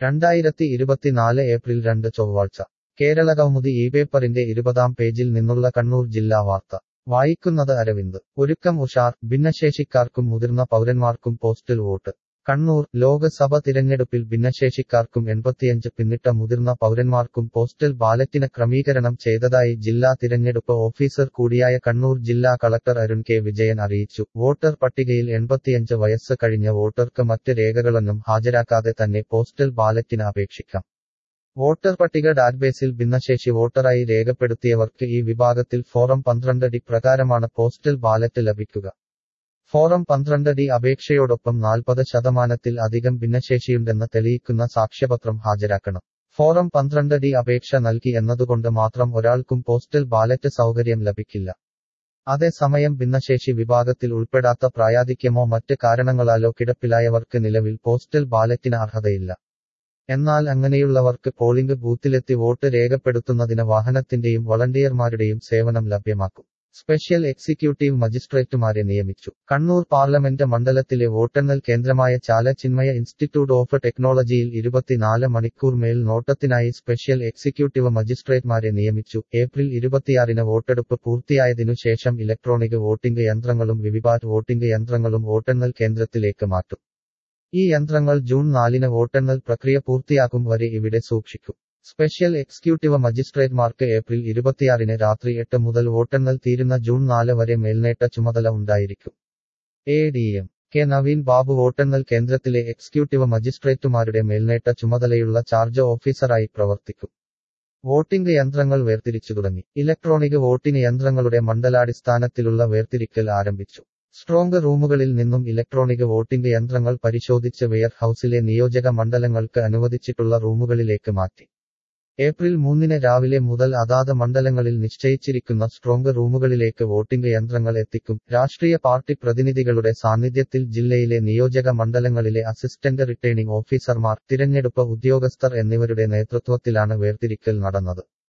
രണ്ടായിരത്തി ഇരുപത്തിനാല് ഏപ്രിൽ രണ്ട് ചൊവ്വാഴ്ച കേരളകൗമുദി ഈ പേപ്പറിന്റെ ഇരുപതാം പേജിൽ നിന്നുള്ള കണ്ണൂർ ജില്ലാ വാർത്ത വായിക്കുന്നത് അരവിന്ദ് ഒരുക്കം ഉഷാർ ഭിന്നശേഷിക്കാർക്കും മുതിർന്ന പൗരന്മാർക്കും പോസ്റ്റൽ വോട്ട് കണ്ണൂർ ലോക്സഭ തിരഞ്ഞെടുപ്പിൽ ഭിന്നശേഷിക്കാർക്കും എൺപത്തിയഞ്ച് പിന്നിട്ട മുതിർന്ന പൗരന്മാർക്കും പോസ്റ്റൽ ബാലറ്റിന് ക്രമീകരണം ചെയ്തതായി ജില്ലാ തിരഞ്ഞെടുപ്പ് ഓഫീസർ കൂടിയായ കണ്ണൂർ ജില്ലാ കളക്ടർ അരുൺ കെ വിജയൻ അറിയിച്ചു വോട്ടർ പട്ടികയിൽ എൺപത്തിയഞ്ച് വയസ്സ് കഴിഞ്ഞ വോട്ടർക്ക് മറ്റ് രേഖകളൊന്നും ഹാജരാക്കാതെ തന്നെ പോസ്റ്റൽ ബാലറ്റിന് അപേക്ഷിക്കാം വോട്ടർ പട്ടിക ഡാറ്റാബേസിൽ ഭിന്നശേഷി വോട്ടറായി രേഖപ്പെടുത്തിയവർക്ക് ഈ വിഭാഗത്തിൽ ഫോറം പന്ത്രണ്ട് ഡി പ്രകാരമാണ് പോസ്റ്റൽ ബാലറ്റ് ലഭിക്കുക ഫോറം പന്ത്രണ്ട് ഡി അപേക്ഷയോടൊപ്പം നാൽപ്പത് ശതമാനത്തിൽ അധികം ഭിന്നശേഷിയുണ്ടെന്ന് തെളിയിക്കുന്ന സാക്ഷ്യപത്രം ഹാജരാക്കണം ഫോറം പന്ത്രണ്ട് ഡി അപേക്ഷ നൽകി എന്നതുകൊണ്ട് മാത്രം ഒരാൾക്കും പോസ്റ്റൽ ബാലറ്റ് സൗകര്യം ലഭിക്കില്ല അതേസമയം ഭിന്നശേഷി വിഭാഗത്തിൽ ഉൾപ്പെടാത്ത പ്രായാധിക്യമോ മറ്റ് കാരണങ്ങളാലോ കിടപ്പിലായവർക്ക് നിലവിൽ പോസ്റ്റൽ ബാലറ്റിന് അർഹതയില്ല എന്നാൽ അങ്ങനെയുള്ളവർക്ക് പോളിംഗ് ബൂത്തിലെത്തി വോട്ട് രേഖപ്പെടുത്തുന്നതിന് വാഹനത്തിന്റെയും വളണ്ടിയർമാരുടെയും സേവനം ലഭ്യമാക്കും സ്പെഷ്യൽ എക്സിക്യൂട്ടീവ് മജിസ്ട്രേറ്റുമാരെ നിയമിച്ചു കണ്ണൂർ പാർലമെന്റ് മണ്ഡലത്തിലെ വോട്ടെണ്ണൽ കേന്ദ്രമായ ചാല ചിന്മയ ഇൻസ്റ്റിറ്റ്യൂട്ട് ഓഫ് ടെക്നോളജിയിൽ ഇരുപത്തിനാല് മണിക്കൂർ മേൽ നോട്ടത്തിനായി സ്പെഷ്യൽ എക്സിക്യൂട്ടീവ് മജിസ്ട്രേറ്റ്മാരെ നിയമിച്ചു ഏപ്രിൽ ഇരുപത്തിയാറിന് വോട്ടെടുപ്പ് പൂർത്തിയായതിനു ശേഷം ഇലക്ട്രോണിക് വോട്ടിംഗ് യന്ത്രങ്ങളും വിവിപാറ്റ് വോട്ടിംഗ് യന്ത്രങ്ങളും വോട്ടെണ്ണൽ കേന്ദ്രത്തിലേക്ക് മാറ്റും ഈ യന്ത്രങ്ങൾ ജൂൺ നാലിന് വോട്ടെണ്ണൽ പ്രക്രിയ പൂർത്തിയാക്കും വരെ ഇവിടെ സൂക്ഷിക്കും സ്പെഷ്യൽ എക്സിക്യൂട്ടീവ് മജിസ്ട്രേറ്റ്മാർക്ക് ഏപ്രിൽ ഇരുപത്തിയാറിന് രാത്രി എട്ട് മുതൽ വോട്ടെണ്ണൽ തീരുന്ന ജൂൺ നാല് വരെ മേൽനേട്ട ചുമതല ഉണ്ടായിരിക്കും A D M K Naveen Babu വോട്ടെണ്ണൽ കേന്ദ്രത്തിലെ എക്സിക്യൂട്ടീവ് മജിസ്ട്രേറ്റുമാരുടെ മേൽനേട്ട ചുമതലയുള്ള ചാർജ് ഓഫീസറായി പ്രവർത്തിക്കും വോട്ടിംഗ് യന്ത്രങ്ങൾ വേർതിരിച്ചു തുടങ്ങി ഇലക്ട്രോണിക് വോട്ടിംഗ് യന്ത്രങ്ങളുടെ മണ്ഡലാടിസ്ഥാനത്തിലുള്ള വേർതിരിക്കൽ ആരംഭിച്ചു സ്ട്രോങ് റൂമുകളിൽ നിന്നും ഇലക്ട്രോണിക് വോട്ടിംഗ് യന്ത്രങ്ങൾ പരിശോധിച്ച് വെയർ ഹൌസിലെ നിയോജക മണ്ഡലങ്ങൾക്ക് അനുവദിച്ചിട്ടുള്ള റൂമുകളിലേക്ക് മാറ്റി ഏപ്രിൽ മൂന്നിന് രാവിലെ മുതൽ അതാത് മണ്ഡലങ്ങളിൽ നിശ്ചയിച്ചിരിക്കുന്ന സ്ട്രോങ് റൂമുകളിലേക്ക് വോട്ടിംഗ് യന്ത്രങ്ങൾ എത്തിക്കും രാഷ്ട്രീയ പാർട്ടി പ്രതിനിധികളുടെ സാന്നിധ്യത്തിൽ ജില്ലയിലെ നിയോജക മണ്ഡലങ്ങളിലെ അസിസ്റ്റന്റ് റിട്ടേണിംഗ് ഓഫീസർമാർ തിരഞ്ഞെടുപ്പ് ഉദ്യോഗസ്ഥർ എന്നിവരുടെ നേതൃത്വത്തിലാണ് വേർതിരിക്കൽ നടന്നത്